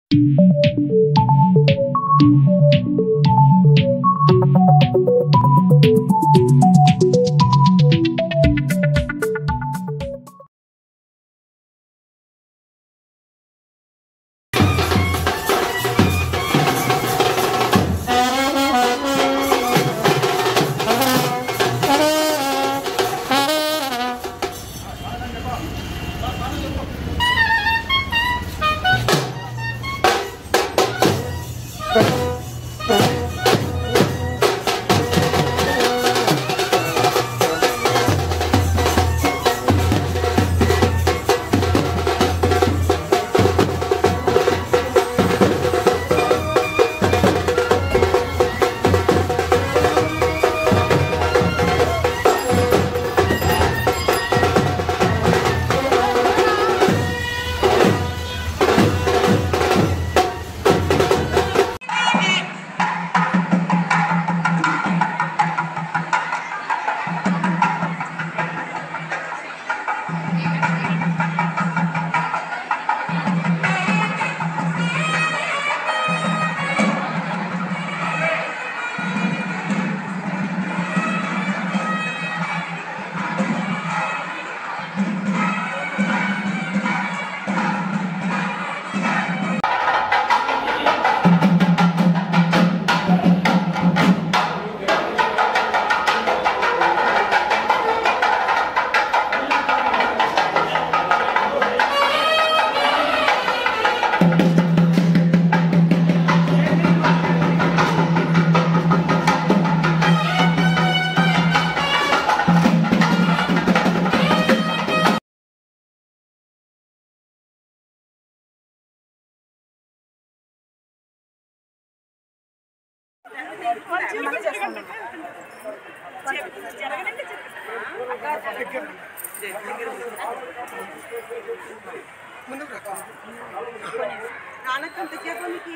నాన్నకంత చేపనికి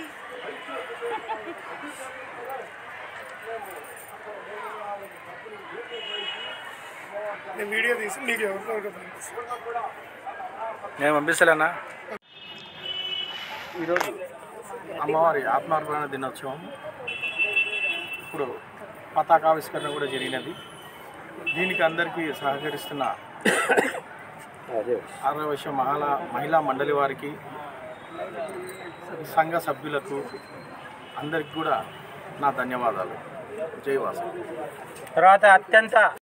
నేను వీడియో తీసి నీకు ఎవరికో ఒకరికి పంపిస్తాను నేను పంపిస్తలేనా ఈరోజు అమ్మవారి ఆత్మార్పణ దినోత్సవం ఇప్పుడు పతాకావిష్కరణ కూడా జరిగినది దీనికి అందరికీ సహకరిస్తున్న ఆరవ విషయ మహిళా మహిళా మండలి వారికి సంఘ సభ్యులకు అందరికి కూడా నా ధన్యవాదాలు జై వాసు తర్వాత అత్యంత